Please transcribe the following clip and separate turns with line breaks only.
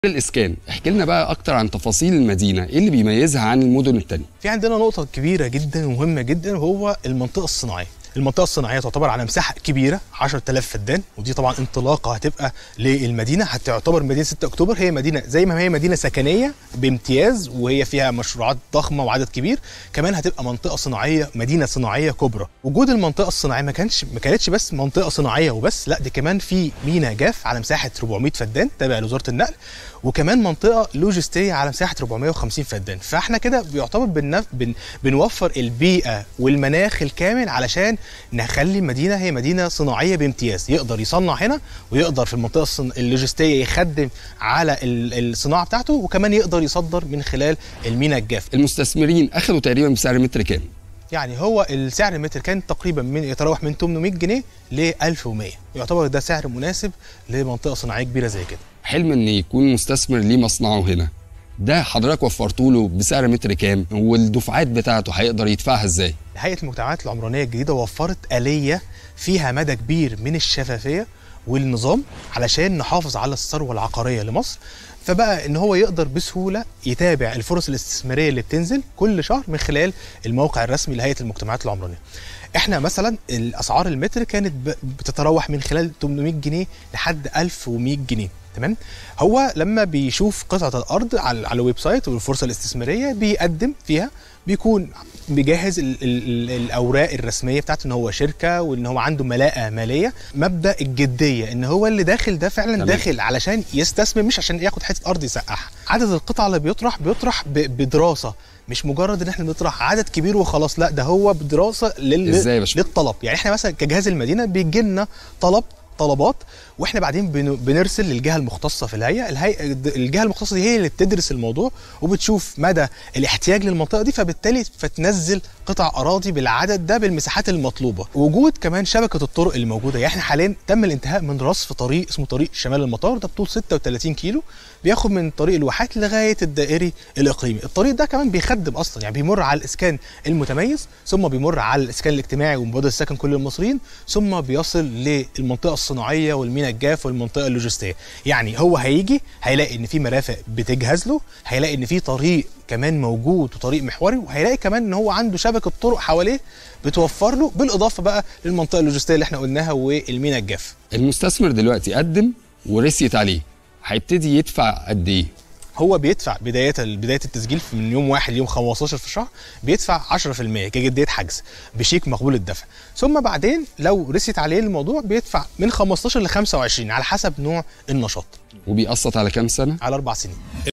الاسكان احكي لنا بقى اكتر عن تفاصيل المدينه ايه اللي بيميزها عن المدن التانية
في عندنا نقطة كبيرة جدا ومهمة جدا وهو المنطقة الصناعية. المنطقة الصناعية تعتبر على مساحة كبيرة 10000 فدان ودي طبعا انطلاقة هتبقى للمدينة هتعتبر مدينة 6 أكتوبر هي مدينة زي ما هي مدينة سكنية بامتياز وهي فيها مشروعات ضخمة وعدد كبير كمان هتبقى منطقة صناعية مدينة صناعية كبرى. وجود المنطقة الصناعية ما كانش ما كانتش بس منطقة صناعية وبس لا دي كمان في ميناء جاف على مساحة 400 فدان تابع لوزارة النقل وكمان منطقة لوجستية على مساحة 450 فدان فاحنا كده بيعتبر بنف... بن... بنوفر البيئة والمناخ الكامل علشان نخلي المدينة هي مدينة صناعية بامتياز يقدر يصنع هنا ويقدر في المنطقة الصن... اللوجستية يخدم على ال- الصناعة بتاعته وكمان يقدر يصدر من خلال الميناء الجاف
المستثمرين اخذوا تقريبا بسعر متر كام
يعني هو السعر المتر كان تقريبا من يتراوح من 800 جنيه ل 1100 يعتبر ده سعر مناسب لمنطقة صناعية كبيرة زي كده
حلم ان يكون مستثمر ليه مصنعه هنا ده حضرتك وفرته له بسعر متر كام والدفعات بتاعته هيقدر يدفعها ازاي
هيئه المجتمعات العمرانيه الجديده وفرت اليه فيها مدى كبير من الشفافيه والنظام علشان نحافظ على الثروه العقاريه لمصر فبقى ان هو يقدر بسهوله يتابع الفرص الاستثماريه اللي بتنزل كل شهر من خلال الموقع الرسمي لهيئه المجتمعات العمرانيه. احنا مثلا الاسعار المتر كانت ب- بتتراوح من خلال 800 جنيه لحد 1100 جنيه تمام هو لما بيشوف قطعه الارض على على الويب سايت والفرصه الاستثماريه بيقدم فيها بيكون بيجهز ال ال ال الاوراق الرسميه بتاعته ان هو شركه وان هو عنده ملاءه ماليه مبدا الجديه ان هو اللي داخل ده فعلا
تمام.
داخل علشان يستثمر مش عشان ياخد حته ارض يسقعها عدد القطع اللي بيطرح بيطرح ب- بدراسه مش مجرد ان احنا بنطرح عدد كبير وخلاص لا ده هو بدراسه لل...
إزاي يا باشمهندس؟
للطلب يعني احنا مثلا كجهاز المدينه بيجي لنا طلب طلبات واحنا بعدين بن- بنرسل للجهه المختصه في الهيئه الهيئه الجهه المختصه دي هي اللي بتدرس الموضوع وبتشوف مدى الاحتياج للمنطقه دي فبالتالي فتنزل قطع اراضي بالعدد ده بالمساحات المطلوبه وجود كمان شبكه الطرق اللي موجوده يعني احنا حاليا تم الانتهاء من رصف طريق اسمه طريق شمال المطار ده بطول 36 كيلو بياخد من طريق الواحات لغايه الدائري الاقليمي الطريق ده كمان بيخدم اصلا يعني بيمر على الاسكان المتميز ثم بيمر على الاسكان الاجتماعي ومبادره السكن كل المصريين ثم بيصل للمنطقه الصناعيه والمينا الجاف والمنطقه اللوجستيه يعني هو هيجي هيلاقي ان في مرافق بتجهز له هيلاقي ان في طريق كمان موجود وطريق محوري وهيلاقي كمان ان هو عنده شبكه طرق حواليه بتوفر له بالاضافه بقى للمنطقه اللوجستيه اللي احنا قلناها والمينا الجاف
المستثمر دلوقتي قدم ورسيت عليه هيبتدي يدفع قد ايه
هو بيدفع بدايه بدايه التسجيل في- من يوم 1 ليوم 15 في الشهر بيدفع 10% كجديه حجز بشيك مقبول الدفع ثم بعدين لو رست عليه الموضوع بيدفع من 15 ل 25 على حسب نوع النشاط
وبيقسط على كام سنه
على اربع سنين